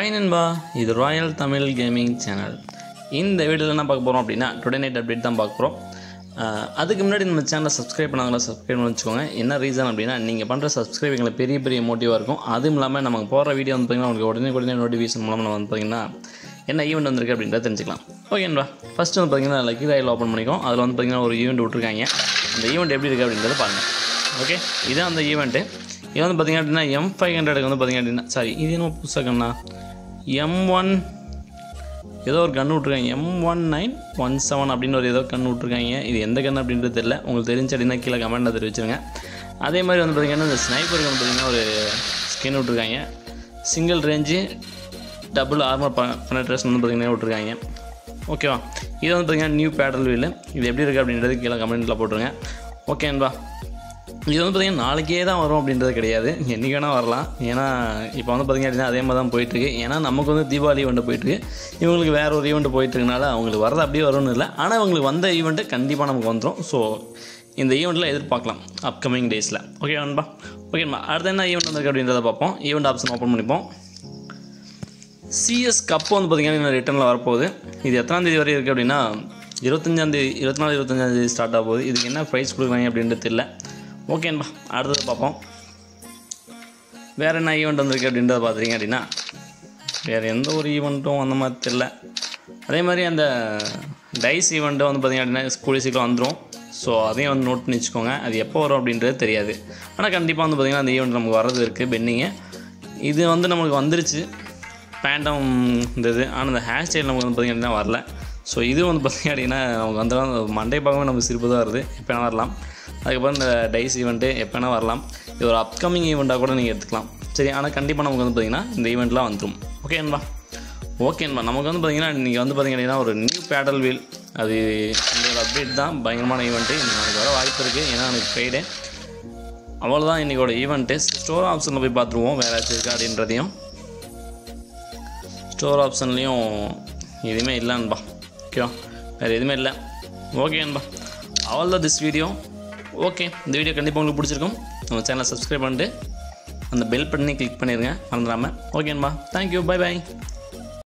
hi நண்பா இது Royal Tamil gaming channel இந்த வீடியோவில் என்ன பார்க்க போகிறோம் அப்படின்னா டுடே நைட் அப்டேட் தான் பார்க்க போகிறோம் அதுக்கு முன்னாடி நம்ம சேனலை சப்ஸ்கிரைப் பண்ணாங்களா சப்ஸ்கிரைப் பண்ணி வச்சுக்கோங்க என்ன ரீசன் அப்படின்னா நீங்கள் பண்ணுற சப்ஸ்கிரைப் எங்களுக்கு பெரிய பெரிய மோட்டிவாக இருக்கும் அதுவும் இல்லாமல் நமக்கு போகிற வீடியோ வந்து பார்த்திங்கன்னா உங்களுக்கு உடனே உடனே நோட்டிஃபிகேஷன் மூலமாக நம்ம வந்து பார்த்திங்கன்னா என்ன ஈவெண்ட் வந்திருக்கு அப்படின்றத தெரிஞ்சுக்கலாம் ஓகேன்பா ஃபஸ்ட்டு வந்து பார்த்திங்கன்னா லக்கி ராயில் ஓப்பன் பண்ணிக்கோம் அதில் வந்து பார்த்திங்கன்னா ஒரு ஈவெண்ட் விட்ருக்காங்க அந்த ஈவெண்ட் எப்படி இருக்குது அப்படின்றத பாருங்கள் ஓகே இதான் அந்த ஈவெண்ட்டு இது வந்து பார்த்திங்க அப்படின்னா எம் ஃபைவ் ஹண்ட்ரடுக்கு வந்து பார்த்திங்க அப்படின்னா சாரி இது என்ன புதுசாக கண்ணா எம் ஒன் ஏதோ ஒரு கன்று விட்ருக்காங்க M one nine one seven அப்படின்னு ஒரு ஏதோ கன்று விட்ருக்காங்க இது எந்த கன்று அப்படின்றது தெரியல உங்களுக்கு தெரிஞ்சு அப்படின்னா கீழே கமெண்ட்டில் தெரிவிச்சிருங்க அதே மாதிரி வந்து பார்த்திங்கன்னா இந்த ஸ்னைப்பருக்கு வந்து பார்த்திங்கன்னா ஒரு ஸ்கின் விட்ருக்காங்க single range double armour penetration வந்து பார்த்திங்கன்னா விட்ருக்காங்க ஓகேவா இது வந்து பார்த்திங்கன்னா நியூ பேடல் வீல் இது எப்படி இருக்குது அப்படின்றது கீழே கமெண்ட்டில் போட்டுருங்க ஓகே அன்பா இது வந்து பார்த்திங்கன்னா நாளைக்கே தான் வரும் அப்படின்றது கிடையாது என்றைக்கு வேணால் வரலாம் ஏன்னா இப்போ வந்து பார்த்திங்க அப்படின்னா அதே மாதிரி தான் போயிட்டுருக்கு ஏன்னா நமக்கு வந்து தீபாவளி ஈவெண்ட் போயிட்டுருக்கு இவங்களுக்கு வேறு ஒரு ஈவெண்ட் போயிட்டுருக்கனால அவங்களுக்கு வரது அப்படியே வரும்னு இல்லை ஆனால் அவங்களுக்கு வந்த ஈவெண்ட்டு கண்டிப்பாக நமக்கு வந்துடும் ஸோ இந்த ஈவெண்ட்டில் எதிர்பார்க்கலாம் அப்கமிங் டேஸில் ஓகே அன்பா ஓகேம்மா அடுத்து என்ன ஈவெண்ட் வந்திருக்கு அப்படின்றத பார்ப்போம் ஈவெண்ட் ஆப்ஷன் ஓப்பன் பண்ணிப்போம் சிஎஸ் கப் வந்து பார்த்திங்கன்னா ரிட்டனில் வரப்போகுது இது எத்தனாம் தேதி வரை இருக்குது அப்படின்னா இருபத்தஞ்சாந்தேதி இருபத்தி நாலு இருபத்தஞ்சாந்தேதி ஸ்டார்ட் ஆக போகுது இதுக்கு என்ன ப்ரைஸ் கொடுக்குறாங்க அப்படின்றது தெரியல ஓகேன்பா அடுத்தது பார்ப்போம் வேறு என்ன ஈவெண்ட் வந்திருக்கு அப்படின்றத பார்த்துட்டிங்க அப்படின்னா வேறு எந்த ஒரு ஈவெண்ட்டும் அந்த மாதிரி தெரில அதே மாதிரி அந்த டைஸ் ஈவெண்ட்டு வந்து பார்த்திங்க அப்படின்னா கூடிய சீக்கிரம் வந்துடும் ஸோ அதையும் வந்து நோட் பண்ணி வச்சுக்கோங்க அது எப்போ வரும் அப்படின்றது தெரியாது ஆனால் கண்டிப்பாக வந்து பார்த்திங்கன்னா அந்த ஈவெண்ட் நமக்கு வரது இருக்குது பெண்டிங்கு இது வந்து நம்மளுக்கு வந்துருச்சு பேண்டம் இந்த இது ஆனால் இந்த ஹேர் ஸ்டைல் நமக்கு வந்து பார்த்திங்க அப்படின்னா வரல ஸோ இது வந்து பார்த்திங்க அப்படின்னா நமக்கு வந்து மண்டே பார்க்கவே நமக்கு சிரிப்பு தான் வருது எப்போ வேணால் வரலாம் அதுக்கப்புறம் இந்த டைஸ் ஈவெண்ட்டு எப்போ வேணால் வரலாம் இது ஒரு அப்கமிங் ஈவெண்ட்டாக கூட நீங்கள் எடுத்துக்கலாம் சரி ஆனால் கண்டிப்பாக நமக்கு வந்து பார்த்திங்கன்னா இந்த ஈவெண்ட்லாம் வந்துடும் ஓகேன்பா ஓகேன்பா நமக்கு வந்து பார்த்திங்கன்னா இன்றைக்கி வந்து பார்த்திங்க அப்படின்னா ஒரு நியூ பேடல் வீல் அது இந்த ஒரு அப்டேட் தான் பயங்கரமான ஈவெண்ட்டு இன்றைக்கி நமக்கு வர வாய்ப்பு இருக்குது ஏன்னா எனக்கு ஃப்ரைடே அவ்வளோதான் இன்றைக்கோட ஈவெண்ட்டு ஸ்டோர் ஆப்ஷனில் போய் பார்த்துருவோம் வேறு ஏதாச்சும் இருக்கா அப்படின்றதையும் ஸ்டோர் ஆப்ஷன்லேயும் எதுவுமே இல்லைன்பா ஓகேவா வேறு எதுவுமே இல்லை ஓகேன்பா அவ்வளோ திஸ் வீடியோ ஓகே இந்த வீடியோ கண்டிப்பாக உங்களுக்கு பிடிச்சிருக்கும் நம்ம சேனலை சப்ஸ்கிரைப் பண்ணிட்டு அந்த பெல் பண்ணி கிளிக் பண்ணிடுங்க மறந்துடாமல் ஓகேன்பா தேங்க்யூ பை பை